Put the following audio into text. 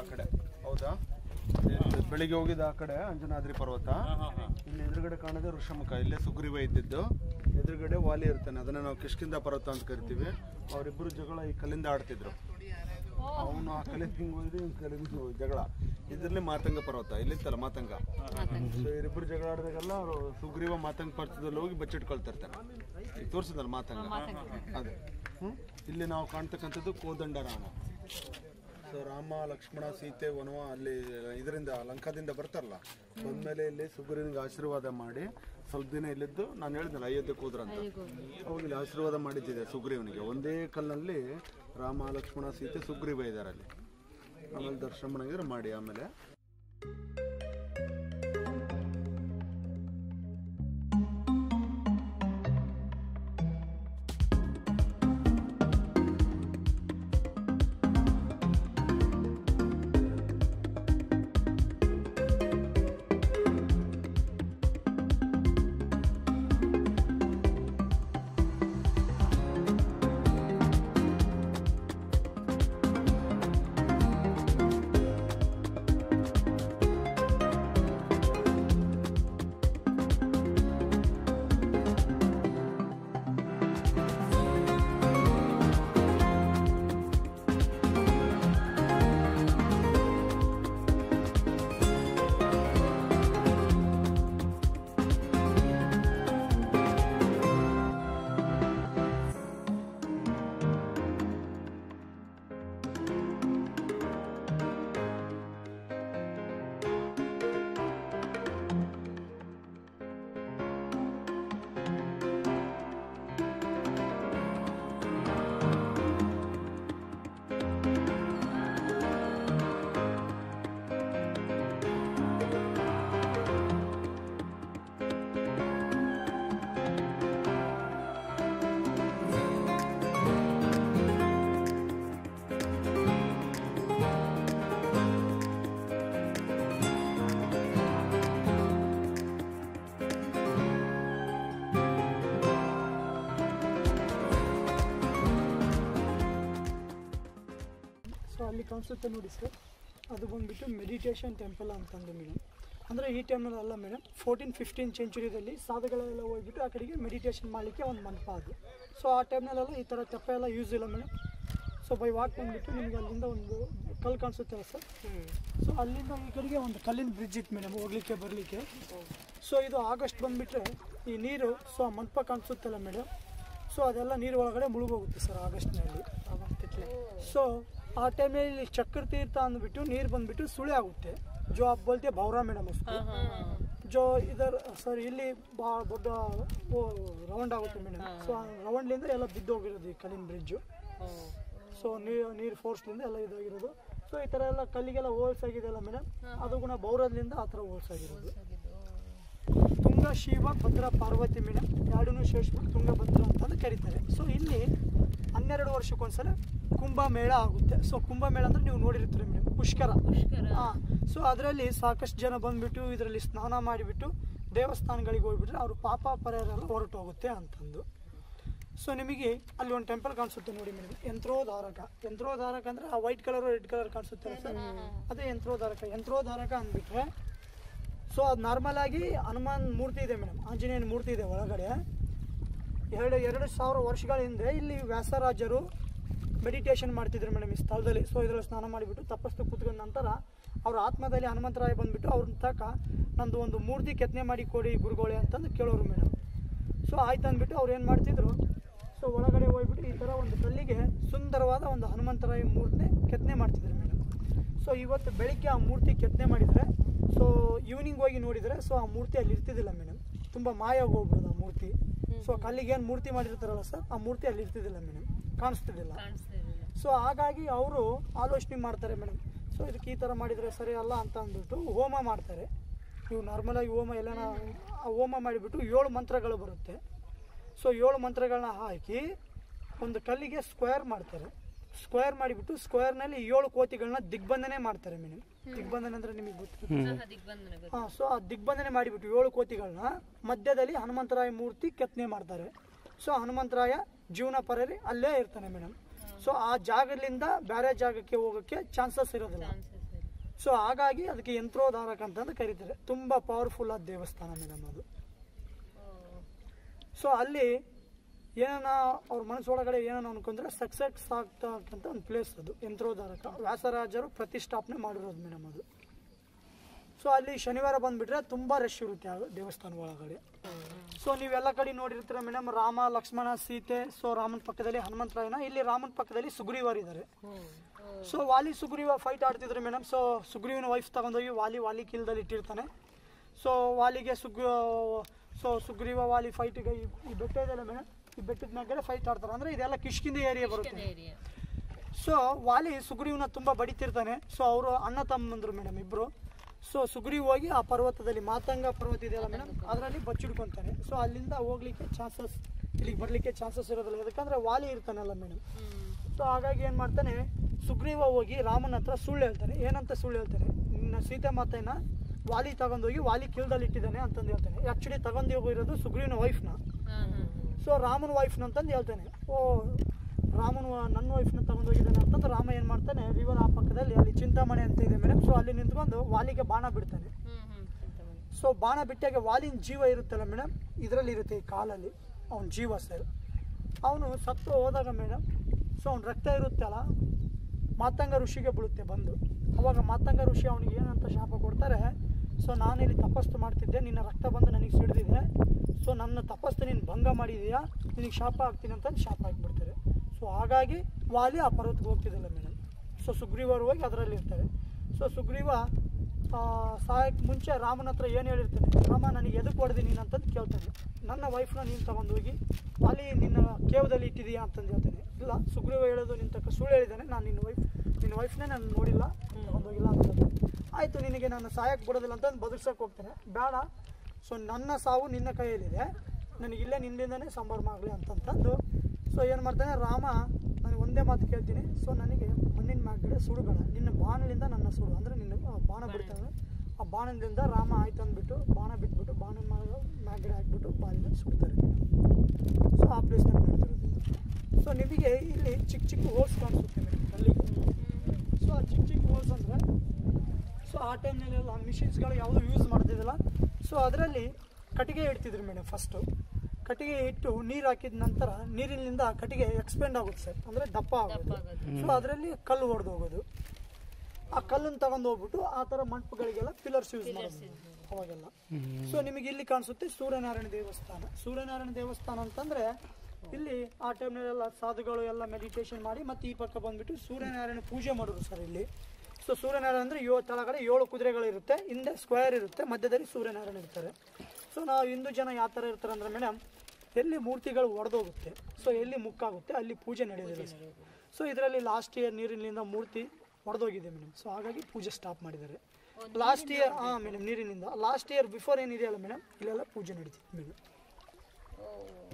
ಕಡೆ ಹೌದಾ ಇಲ್ಲಿ ಬೆಳಿಗ್ಗೆ ಹೋಗಿದ್ದ ಆ ಕಡೆ ಅಂಜನಾದ್ರಿ ಪರ್ವತ ಇಲ್ಲಿ ಎದುರುಗಡೆ ಕಾಣೋದೇ ಋಷಮುಖ ಇಲ್ಲೇ ಸುಗ್ರೀವ ಇದ್ದಿದ್ದು ಎದುರುಗಡೆ ವಾಲಿ ಇರ್ತಾನೆ ಅದನ್ನ ನಾವು ಕಿಷ್ಕಿಂದ ಪರ್ವತ ಅಂತ ಕರಿತೀವಿ ಅವರಿಬ್ಬರು ಜಗಳ ಈ ಕಲ್ಲಿಂದ ಆಡ್ತಿದ್ರು ಅವನು ಆ ಕಲ್ಲಿಂದ ಹಿಂಗ್ ಹೋಗಿದ್ದು ಇವ್ನು ಕಲ್ಲಿಂದ ಜಗಳ ಇದ್ರಲ್ಲಿ ಮಾತಂಗ ಪರ್ವತ ಇಲ್ಲಿತ್ತಲ್ಲ ಮಾತಂಗ ಸೊ ಇವರಿಬ್ಬರು ಜಗಳ ಆಡಿದಾಗೆಲ್ಲ ಅವರು ಸುಗ್ರೀವ ಮಾತಂಗ ಪರ್ವತದಲ್ಲಿ ಹೋಗಿ ಬಚ್ಚಿಟ್ಕೊಳ್ತಿರ್ತಾನೆ ಈಗ ತೋರಿಸಿದಲ್ಲ ಮಾತಂಗ ಅದೇ ಹ್ಮ್? ಇಲ್ಲಿ ನಾವು ಕಾಣ್ತಕ್ಕಂಥದ್ದು ಕೋದಂಡ ರಾಮ ಸೊ ರಾಮ ಲಕ್ಷ್ಮಣ ಸೀತೆ ವನವ ಅಲ್ಲಿ ಇದರಿಂದ ಲಂಕಾದಿಂದ ಬರ್ತಾರಲ್ಲ ಬಂದ್ಮೇಲೆ ಇಲ್ಲಿ ಸುಗ್ರೀವನಿಗೆ ಆಶೀರ್ವಾದ ಮಾಡಿ ಸ್ವಲ್ಪ ದಿನ ಇಲ್ಲಿದ್ದು ನಾನು ಹೇಳಿದ್ನಲ್ಲ ಅಯೋಧ್ಯಕ್ಕೆ ಹೋದ್ರ ಅಂತ ಅವಾಗ ಇಲ್ಲಿ ಆಶೀರ್ವಾದ ಮಾಡಿದ್ದಿದೆ ಸುಗ್ರೀವನಿಗೆ ಒಂದೇ ಕಲ್ಲಿನಲ್ಲಿ ರಾಮ ಲಕ್ಷ್ಮಣ ಸೀತೆ ಸುಗ್ರೀವ ಇದ್ದಾರೆ ಅಲ್ಲಿ ಆಮೇಲೆ ದರ್ಶನ ಮಾಡಂಗಿದ್ರೆ ಮಾಡಿ ಆಮೇಲೆ ಸೊ ಅಲ್ಲಿ ಕಾಣಿಸುತ್ತೆ ನೋಡಿ ಸರ್ ಅದು ಬಂದ್ಬಿಟ್ಟು ಮೆಡಿಟೇಷನ್ ಟೆಂಪಲ್ ಅಂತಂದು ಮೇಡಮ್ ಅಂದರೆ ಈ ಟೈಮ್ನಲ್ಲಿ ಅಲ್ಲ ಮೇಡಮ್ ಫೋರ್ಟೀನ್ ಫಿಫ್ಟೀನ್ ಸೆಂಚುರಿದಲ್ಲಿ ಸಾಧುಗಳೆಲ್ಲ ಹೋಗ್ಬಿಟ್ಟು ಆ ಕಡೆಗೆ ಮೆಡಿಟೇಷನ್ ಮಾಡಲಿಕ್ಕೆ ಒಂದು ಮಂಟಪ ಅದು ಸೊ ಆ ಟೈಮ್ನಲ್ಲೆಲ್ಲ ಈ ಥರ ತೆಪ್ಪ ಎಲ್ಲ ಯೂಸ್ ಇಲ್ಲ ಮೇಡಮ್ ಸೊ ಬೈ ವಾಕ್ ಬಂದ್ಬಿಟ್ಟು ನಿಮಗೆ ಅಲ್ಲಿಂದ ಒಂದು ಕಲ್ಲು ಕಾಣಿಸುತ್ತಲ್ಲ ಸರ್ ಸೊ ಅಲ್ಲಿಂದ ಈ ಕಡೆಗೆ ಒಂದು ಕಲ್ಲಿನ ಬ್ರಿಡ್ಜ್ ಇತ್ತು ಮೇಡಮ್ ಹೋಗ್ಲಿಕ್ಕೆ ಬರಲಿಕ್ಕೆ ಸೊ ಇದು ಆಗಸ್ಟ್ ಬಂದುಬಿಟ್ರೆ ಈ ನೀರು ಸೊ ಆ ಮಂಟಪ ಕಾಣಿಸುತ್ತಲ್ಲ ಮೇಡಮ್ ಸೊ ಅದೆಲ್ಲ ನೀರು ಒಳಗಡೆ ಮುಳುಗೋಗುತ್ತೆ ಸರ್ ಆಗಸ್ಟ್ನಲ್ಲಿ ಸೊ ಆ ಟೈಮಲ್ಲಿ ಇಲ್ಲಿ ಚಕ್ರ ತೀರ್ಥ ಅಂದ್ಬಿಟ್ಟು ನೀರು ಬಂದ್ಬಿಟ್ಟು ಸುಳಿ ಆಗುತ್ತೆ ಜೋ आप बोलते भौरा मैडम उसको जो इधर ಸರ್ ಇಲ್ಲಿ ಭಾಳ ದೊಡ್ಡ ರೌಂಡ್ ಆಗುತ್ತೆ ಮೇಡಮ್ ಸೊ ಆ ರೌಂಡ್ಲಿಂದ ಎಲ್ಲ ಬಿದ್ದೋಗಿರೋದು ಈ ಕಲ್ಲಿನ ಬ್ರಿಡ್ಜು ಸೊ ನೀರು ನೀರು ಫೋರ್ಸ್ಲಿಂದ ಎಲ್ಲ ಇದಾಗಿರೋದು ಸೊ ಈ ಥರ ಎಲ್ಲ ಕಲ್ಲಿಗೆಲ್ಲ ಹೋಲ್ಸ್ ಆಗಿದೆಯಲ್ಲ ಮೇಡಮ್ ಅದು ಕೂಡ ಬೌರದ್ಲಿಂದ ಆ ಥರ ಹೋಲ್ಸ್ ಆಗಿರೋದು ತುಂಗ ಶಿವ ಭದ್ರ ಪಾರ್ವತಿ ಮೇಡಮ್ ಎರಡೂ ಸೇರಿಸ್ಬಿಟ್ಟು ತುಂಗಭದ್ರ ಅಂತಂದು ಕರೀತಾರೆ ಸೊ ಇಲ್ಲಿ ಹನ್ನೆರಡು ವರ್ಷಕ್ಕೊಂದ್ಸಲ ಕುಂಭಮೇಳ ಆಗುತ್ತೆ ಸೊ ಕುಂಭಮೇಳ ಅಂದ್ರೆ ನೀವು ನೋಡಿರ್ತೀರಿ ಮೇಡಮ್ ಪುಷ್ಕರ ಹಾಂ ಸೊ ಅದರಲ್ಲಿ ಸಾಕಷ್ಟು ಜನ ಬಂದ್ಬಿಟ್ಟು ಇದರಲ್ಲಿ ಸ್ನಾನ ಮಾಡಿಬಿಟ್ಟು ದೇವಸ್ಥಾನಗಳಿಗೆ ಹೋಗ್ಬಿಟ್ರೆ ಅವ್ರ ಪಾಪ ಪರಿಹಾರ ಎಲ್ಲ ಹೊರಟು ಹೋಗುತ್ತೆ ಅಂತಂದು ಸೊ ನಿಮಗೆ ಅಲ್ಲಿ ಒಂದು ಟೆಂಪಲ್ ಕಾಣಿಸುತ್ತೆ ನೋಡಿ ಮೇಡಮ್ ಯಂತ್ರೋಧಾರಕ ಯಂತ್ರೋಧಾರಕ ಅಂದ್ರೆ ಆ ವೈಟ್ ಕಲರ್ ರೆಡ್ ಕಲರ್ ಕಾಣಿಸುತ್ತೆ ಸರ್ ಅದೇ ಯಂತ್ರೋಧಾರಕ ಯಂತ್ರೋಧಾರಕ ಅಂದ್ಬಿಟ್ರೆ ಸೊ ಅದು ನಾರ್ಮಲ್ ಆಗಿ ಹನುಮಾನ್ ಮೂರ್ತಿ ಇದೆ ಮೇಡಮ್ ಆಂಜನೇಯನ ಮೂರ್ತಿ ಇದೆ ಒಳಗಡೆ ಎರಡು ಎರಡು ಸಾವಿರ ವರ್ಷಗಳ ಹಿಂದೆ ಇಲ್ಲಿ ವ್ಯಾಸರಾಜರು ಮೆಡಿಟೇಷನ್ ಮಾಡ್ತಿದ್ರು ಮೇಡಮ್ ಈ ಸ್ಥಳದಲ್ಲಿ ಸೊ ಇದರಲ್ಲಿ ಸ್ನಾನ ಮಾಡಿಬಿಟ್ಟು ತಪಸ್ಸು ಕೂತ್ಕೊಂಡ ನಂತರ ಅವ್ರ ಆತ್ಮದಲ್ಲಿ ಹನುಮಂತರಾಯ ಬಂದ್ಬಿಟ್ಟು ಅವ್ರನ್ನ ತಕ ನಂದು ಒಂದು ಮೂರ್ತಿ ಕೆತ್ತನೆ ಮಾಡಿ ಕೊಡಿ ಗುರುಗಳೇ ಅಂತಂದು ಕೇಳೋರು ಮೇಡಮ್ ಸೊ ಆಯ್ತು ಅಂದ್ಬಿಟ್ಟು ಅವ್ರು ಏನು ಮಾಡ್ತಿದ್ರು ಸೊ ಒಳಗಡೆ ಹೋಗ್ಬಿಟ್ಟು ಈ ಥರ ಒಂದು ಕಲ್ಲಿಗೆ ಸುಂದರವಾದ ಒಂದು ಹನುಮಂತರಾಯ ಮೂರ್ತಿನೇ ಕೆತ್ತನೆ ಮಾಡ್ತಿದ್ರು ಮೇಡಮ್ ಸೊ ಇವತ್ತು ಬೆಳಿಗ್ಗೆ ಆ ಮೂರ್ತಿ ಕೆತ್ತನೆ ಮಾಡಿದರೆ ಸೊ ಈವ್ನಿಂಗ್ ಹೋಗಿ ನೋಡಿದರೆ ಸೊ ಆ ಮೂರ್ತಿ ಅಲ್ಲಿ ಇರ್ತಿದ್ದಿಲ್ಲ ಮೇಡಮ್ ತುಂಬ ಮಾಯ ಹೋಗ್ಬಿಡೋದು ಆ ಮೂರ್ತಿ ಸೊ ಕಲ್ಲಿಗೆ ಏನು ಮೂರ್ತಿ ಮಾಡಿರ್ತಾರಲ್ಲ ಸರ್ ಆ ಮೂರ್ತಿ ಅಲ್ಲಿ ಇರ್ತಿದ್ದಿಲ್ಲ ಮೇಡಮ್ ಕಾಣಿಸ್ತಿದ್ದಿಲ್ಲ ಸೊ ಹಾಗಾಗಿ ಅವರು ಆಲೋಚನೆ ಮಾಡ್ತಾರೆ ಮೇಡಮ್ ಸೊ ಇದಕ್ಕೆ ಈ ಥರ ಮಾಡಿದರೆ ಸರಿ ಅಲ್ಲ ಅಂತ ಅಂದ್ಬಿಟ್ಟು ಹೋಮ ಮಾಡ್ತಾರೆ ಇವು ನಾರ್ಮಲಾಗಿ ಹೋಮ ಎಲ್ಲನ ಆ ಹೋಮ ಮಾಡಿಬಿಟ್ಟು ಏಳು ಮಂತ್ರಗಳು ಬರುತ್ತೆ ಸೊ ಏಳು ಮಂತ್ರಗಳನ್ನ ಹಾಕಿ ಒಂದು ಕಲ್ಲಿಗೆ ಸ್ಕ್ವೇರ್ ಮಾಡ್ತಾರೆ ಸ್ಕ್ವೇರ್ ಮಾಡಿಬಿಟ್ಟು ಸ್ಕ್ವೇರ್ನಲ್ಲಿ ಏಳು ಕೋತಿಗಳನ್ನ ದಿಗ್ಬಂಧನೆ ಮಾಡ್ತಾರೆ ಮೇಡಮ್ ದಿಗ್ಬಂಧನೆ ಅಂದ್ರೆ ನಿಮಗೆ ಗೊತ್ತಿರುತ್ತೆ ಹಾಂ ಸೊ ಆ ದಿಗ್ಬಂಧನೆ ಮಾಡಿಬಿಟ್ಟು ಏಳು ಕೋತಿಗಳನ್ನ ಮಧ್ಯದಲ್ಲಿ ಹನುಮಂತರಾಯ ಮೂರ್ತಿ ಕೆತ್ತನೆ ಮಾಡ್ತಾರೆ ಸೊ ಹನುಮಂತರಾಯ ಜೀವನ ಪರರಿ ಅಲ್ಲೇ ಇರ್ತಾನೆ ಮೇಡಮ್ ಸೊ ಆ ಜಾಗದಿಂದ ಬೇರೆ ಜಾಗಕ್ಕೆ ಹೋಗೋಕ್ಕೆ ಚಾನ್ಸಸ್ ಇರೋದಿಲ್ಲ ಸೊ ಹಾಗಾಗಿ ಅದಕ್ಕೆ ಯಂತ್ರೋದ್ಧಾರಕ ಅಂತಂದು ಕರೀತಾರೆ ತುಂಬ ಪವರ್ಫುಲ್ ಆದ ದೇವಸ್ಥಾನ ಮೇಡಮ್ ಅದು ಸೊ ಅಲ್ಲಿ ಏನಾನ ಅವ್ರ ಮನಸ್ಸೊಳಗಡೆ ಏನಾನ ಅನ್ಕೊಂಡ್ರೆ ಸಕ್ಸಸ್ ಆಗ್ತಕ್ಕಂಥ ಒಂದು ಪ್ಲೇಸ್ ಅದು ಯಂತ್ರೋದ್ಧಾರಕ ವ್ಯಾಸರಾಜರು ಪ್ರತಿಷ್ಠಾಪನೆ ಮಾಡಿರೋದು ಮೇಡಮ್ ಅದು ಸೊ ಅಲ್ಲಿ ಶನಿವಾರ ಬಂದ್ಬಿಟ್ರೆ ತುಂಬ ರಶ್ ಇರುತ್ತೆ ಆ ದೇವಸ್ಥಾನ ಒಳಗಡೆ ಸೊ ನೀವೆಲ್ಲ ಕಡೆ ನೋಡಿರ್ತೀರ ಮೇಡಮ್ ರಾಮ ಲಕ್ಷ್ಮಣ ಸೀತೆ ಸೊ ರಾಮನ ಪಕ್ಕದಲ್ಲಿ ಹನುಮಂತರಾಯನ ಇಲ್ಲಿ ರಾಮನ ಪಕ್ಕದಲ್ಲಿ ಸುಗ್ರೀವಾರ್ ಇದ್ದಾರೆ ಸೊ ವಾಲಿ ಸುಗ್ರೀವ ಫೈಟ್ ಆಡ್ತಿದ್ರು ಮೇಡಮ್ ಸೊ ಸುಗ್ರೀವನ ವೈಫ್ ತಗೊಂಡೋಗಿ ವಾಲಿ ವಾಲಿ ಕಿಲ್ದಲ್ಲಿ ಇಟ್ಟಿರ್ತಾನೆ ಸೊ ವಾಲಿಗೆ ಸುಗ್ ಸೊ ಸುಗ್ರೀವ ವಾಲಿ ಫೈಟಿಗೆ ಈ ಈ ಬೆಟ್ಟ ಇದೆಯಲ್ಲ ಮೇಡಮ್ ಈ ಬೆಟ್ಟದ ಮೇಲೆ ಫೈಟ್ ಆಡ್ತಾರೆ ಅಂದ್ರೆ ಇದೆಲ್ಲ ಕಿಷ್ಕಿಂದ ಏರಿಯಾ ಬರುತ್ತೆ ಏರಿಯಾ ಸೊ ವಾಲಿ ಸುಗ್ರೀವನ ತುಂಬ ಬಡಿತಿರ್ತಾನೆ ಸೊ ಅವರು ಅಣ್ಣ ತಮ್ಮಂದ್ರು ಮೇಡಮ್ ಇಬ್ರು ಸೊ ಸುಗ್ರೀವ್ ಹೋಗಿ ಆ ಪರ್ವತದಲ್ಲಿ ಮಾತಂಗ ಪರ್ವತ ಇದೆಯಲ್ಲ ಮೇಡಮ್ ಅದರಲ್ಲಿ ಬಚ್ಚಿಡ್ಕೊಂತಾನೆ ಸೊ ಅಲ್ಲಿಂದ ಹೋಗ್ಲಿಕ್ಕೆ ಚಾನ್ಸಸ್ ಇಲ್ಲಿಗೆ ಬರ್ಲಿಕ್ಕೆ ಚಾನ್ಸಸ್ ಇರೋದಿಲ್ಲ ಯಾಕಂದ್ರೆ ವಾಲಿ ಇರ್ತಾನಲ್ಲ ಮೇಡಮ್ ಸೊ ಹಾಗಾಗಿ ಏನು ಮಾಡ್ತಾನೆ ಸುಗ್ರೀವ ಹೋಗಿ ರಾಮನ ಹತ್ರ ಸುಳ್ಳು ಹೇಳ್ತಾನೆ ಏನಂತ ಸುಳ್ಳು ಹೇಳ್ತಾನೆ ನಿನ್ನ ಸೀತೆ ಮಾತೆನ ವಾಲಿ ತಗೊಂಡೋಗಿ ವಾಲಿ ಕಿಲ್ದಲ್ಲಿ ಇಟ್ಟಿದ್ದಾನೆ ಅಂತಂದು ಹೇಳ್ತಾನೆ ಆ್ಯಕ್ಚುಲಿ ತಗೊಂಡು ಹೋಗಿರೋದು ಸುಗ್ರೀವನ ವೈಫ್ನ ಸೊ ರಾಮನ ವೈಫ್ನ ಅಂತಂದು ಹೇಳ್ತಾನೆ ಓ ರಾಮನ ವ- ನನ್ನ ವೈಫ್ನ ತಗೊಂಡು ಹೋಗಿದ್ದಾನೆ ಅಂತಂದು ರಾಮ ಏನು ಮಾಡ್ತಾನೆ ರಿವರ್ ಆ ಪಕ್ಕದಲ್ಲಿ ಅಲ್ಲಿ ಚಿಂತಾಮಣಿ ಅಂತ ಇದೆ ಮೇಡಮ್ ಸೊ ಅಲ್ಲಿ ನಿಂತ್ಕೊಂಡು ವಾಲಿಗೆ ಬಾಣ ಬಿಡ್ತಾನೆ ಸೊ ಬಾಣ ಬಿಟ್ಟಾಗ ವಾಲಿನ ಜೀವ ಇರುತ್ತಲ್ಲ ಮೇಡಮ್ ಇದರಲ್ಲಿ ಇರುತ್ತೆ ಈ ಕಾಲಲ್ಲಿ ಅವನ ಜೀವ ಸರ್ ಅವನು ಸತ್ತು ಹೋದಾಗ ಮೇಡಮ್ ಸೊ ಅವ್ನ ರಕ್ತ ಇರುತ್ತಲ್ಲ ಮಾತಂಗ ಋಷಿಗೆ ಬೀಳುತ್ತೆ ಬಂದು ಅವಾಗ ಮಾತಂಗ ಋಷಿ ಅವನಿಗೆ ಏನಂತ ಶಾಪ ಕೊಡ್ತಾರೆ ಸೊ ನಾನಿಲ್ಲಿ ತಪಸ್ಸು ಮಾಡ್ತಿದ್ದೆ ನಿನ್ನ ರಕ್ತ ಬಂದು ನನಗೆ ಸಿಡಿದಿದೆ ಸೊ ನನ್ನ ತಪಸ್ಸು ನೀನು ಭಂಗ ಮಾಡಿದೀಯಾ ನಿನಗೆ ಶಾಪ ಆಗ್ತೀನಿ ಅಂತ ಶಾಪ ಹಾಕ್ಬಿಡ್ತಾರೆ ಸೊ ಹಾಗಾಗಿ ವಾಲಿ ಆ ಪರ್ವತಕ್ಕೆ ಹೋಗ್ತಿದ್ದಿಲ್ಲ ಮೇಡಮ್ ಸೊ ಸುಗ್ರೀವರು ಹೋಗಿ ಅದರಲ್ಲಿ ಇರ್ತಾರೆ ಸೊ ಸುಗ್ರೀವ ಆ, ಸಾಯಕ್ಕೆ ಮುಂಚೆ ರಾಮನ ಹತ್ರ ಏನು ಹೇಳಿರ್ತಾನೆ ರಾಮ ನನಗೆ ಎದಕ್ಕೆ ಹೊಡೆದಿ ನೀನು ಅಂತಂದು ಕೇಳ್ತಾನೆ ನನ್ನ ವೈಫ್ನ ನೀನು ತಗೊಂಡೋಗಿ ಅಲ್ಲಿ ನಿನ್ನ ಕೇವದಲ್ಲಿ ಇಟ್ಟಿದೀಯಾ ಅಂತಂದು ಹೇಳ್ತಾನೆ ಇಲ್ಲ ಸುಗ್ರೀವ ಹೇಳೋದು ನಿನ್ನ ತಕ್ಕ ಸುಳ್ಳು ಹೇಳಿದ್ದಾನೆ ನಾನು ನಿನ್ನ ವೈಫ್ ನಿನ್ನ ವೈಫ್ನೇ ನಾನು ನೋಡಿಲ್ಲ ತಗೊಂಡೋಗಿಲ್ಲ ಅಂತ ಹೇಳ್ತಾನೆ. ಆಯಿತು ನಿನಗೆ ನಾನು ಸಾಯಕ್ಕೆ ಬಿಡೋದಿಲ್ಲ ಅಂತಂದು ಬದುಕ್ಸಕ್ಕೆ ಹೋಗ್ತಾನೆ ಬೇಡ ಸೊ ನನ್ನ ಸಾವು ನಿನ್ನ ಕೈಯಲ್ಲಿದೆ ನನಗೆ ಇಲ್ಲೇ ನಿನ್ನಿಂದನೇ ಸಂಭ್ರಮ ಆಗಲಿ ಅಂತಂತಂದು ಸೊ ಏನು ಮಾಡ್ತಾನೆ ರಾಮ ನಾನು ಒಂದೇ ಮಾತು ಕೇಳ್ತೀನಿ ಸೊ ನನಗೆ ಮಣ್ಣಿನ ಮ್ಯಾಗಡೆ ಸುಡುಬೇಡ ನಿನ್ನ ಬಾಣಲಿಂದ ನನ್ನ ಸುಡು ಅಂದರೆ ನಿನ್ನ ಆ ಬಾಣ ಬಿಡ್ತಾನೆ ಆ ಬಾಣದಿಂದ ರಾಮ ಆಯ್ತು ಅಂದ್ಬಿಟ್ಟು ಬಾಣ ಬಿಟ್ಬಿಟ್ಟು ಬಾಣನ ಮ್ಯಾಗ ಮ್ಯಾಗಡೆ ಹಾಕ್ಬಿಟ್ಟು ಬಾಲಿನ ಸುಡ್ತಾರೆ ಸೊ ಆ ಪ್ಲೇಸ್ನಲ್ಲಿ ನಡೆದಿರೋದು ಸೊ ನಿಮಗೆ ಇಲ್ಲಿ ಚಿಕ್ಕ ಚಿಕ್ಕ ಹೋಲ್ಸ್ ಕಾಣಿಸುತ್ತೆ ಮೇಡಮ್ ಕಲ್ಲಿಗೆ ಸೊ ಆ ಚಿಕ್ಕ ಚಿಕ್ಕ ಹೋಲ್ಸ್ ಅಂದರೆ ಸೊ ಆ ಟೈಮ್ನಲ್ಲೆಲ್ಲ ಮಿಷಿನ್ಸ್ಗಳು ಯಾವುದೂ ಯೂಸ್ ಮಾಡ್ತಿದ್ದಿಲ್ಲ ಸೊ ಅದರಲ್ಲಿ ಕಟ್ಟಿಗೆ ಇಡ್ತಿದ್ರು ಮೇಡಮ್ ಫಸ್ಟು ಕಟ್ಟಿಗೆ ಇಟ್ಟು ನೀರು ಹಾಕಿದ ನಂತರ ನೀರಿನಿಂದ ಕಟ್ಟಿಗೆ ಎಕ್ಸ್ಪೆಂಡ್ ಆಗುತ್ತೆ ಸರ್ ಅಂದರೆ ದಪ್ಪ ಆಗೋದು ಆಗೋದು. ಸೊ ಅದರಲ್ಲಿ ಕಲ್ಲು ಹೊಡೆದು ಹೋಗೋದು ಆ ಕಲ್ಲನ್ನು ತಗೊಂಡು ಹೋಗ್ಬಿಟ್ಟು ಆ ಥರ ಮಂಟಪಗಳಿಗೆಲ್ಲ ಪಿಲ್ಲರ್ಸ್ ಯೂಸ್ ಮಾಡೋದು ಅವಾಗೆಲ್ಲ ಸೊ ನಿಮಗೆ ಇಲ್ಲಿ ಕಾಣಿಸುತ್ತೆ ಸೂರ್ಯನಾರಾಯಣ ದೇವಸ್ಥಾನ ಸೂರ್ಯನಾರಾಯಣ ದೇವಸ್ಥಾನ ಅಂತಂದ್ರೆ ಇಲ್ಲಿ ಆ ಟೈಮ್ನಲ್ಲೆಲ್ಲ ಸಾಧುಗಳು ಎಲ್ಲ ಮೆಡಿಟೇಷನ್ ಮಾಡಿ ಮತ್ತೆ ಈ ಪಕ್ಕ ಬಂದ್ಬಿಟ್ಟು ಸೂರ್ಯನಾರಾಯಣ ಪೂಜೆ ಮಾಡೋರು ಸರ್ ಇಲ್ಲಿ ಸೊ ಸೂರ್ಯನಾರಾಯಣ ಅಂದರೆ ಏಳು ಕೆಳಗಡೆ ಏಳು ಕುದುರೆಗಳಿರುತ್ತೆ ಹಿಂದೆ ಸ್ಕ್ವೇರ್ ಇರುತ್ತೆ ಮಧ್ಯದಲ್ಲಿ ಸೂರ್ಯನಾರಾಯಣ ಇರ್ತಾರೆ ಸೊ ನಾವು ಹಿಂದೂ ಜನ ಯಾವ ಥರ ಇರ್ತಾರೆ ಅಂದರೆ ಮೇಡಮ್ ಎಲ್ಲಿ ಮೂರ್ತಿಗಳು ಒಡೆದೋಗುತ್ತೆ ಸೊ ಎಲ್ಲಿ ಮುಕ್ಕಾಗುತ್ತೆ ಅಲ್ಲಿ ಪೂಜೆ ನಡೆಯೋದಿಲ್ಲ ಸರ್ ಸೊ ಇದರಲ್ಲಿ ಲಾಸ್ಟ್ ಇಯರ್ ನೀರಿನಿಂದ ಮೂರ್ತಿ ಒಡೆದೋಗಿದೆ ಮೇಡಮ್ ಸೊ ಹಾಗಾಗಿ ಪೂಜೆ ಸ್ಟಾಪ್ ಮಾಡಿದ್ದಾರೆ ಲಾಸ್ಟ್ ಇಯರ್ ಹಾಂ ಮೇಡಮ್ ನೀರಿನಿಂದ ಲಾಸ್ಟ್ ಇಯರ್ ಬಿಫೋರ್ ಏನಿದೆಯಲ್ಲ ಮೇಡಮ್ ಇಲ್ಲೆಲ್ಲ ಪೂಜೆ ನಡೀತಿತ್ತು ಮೇಡಮ್ ಓ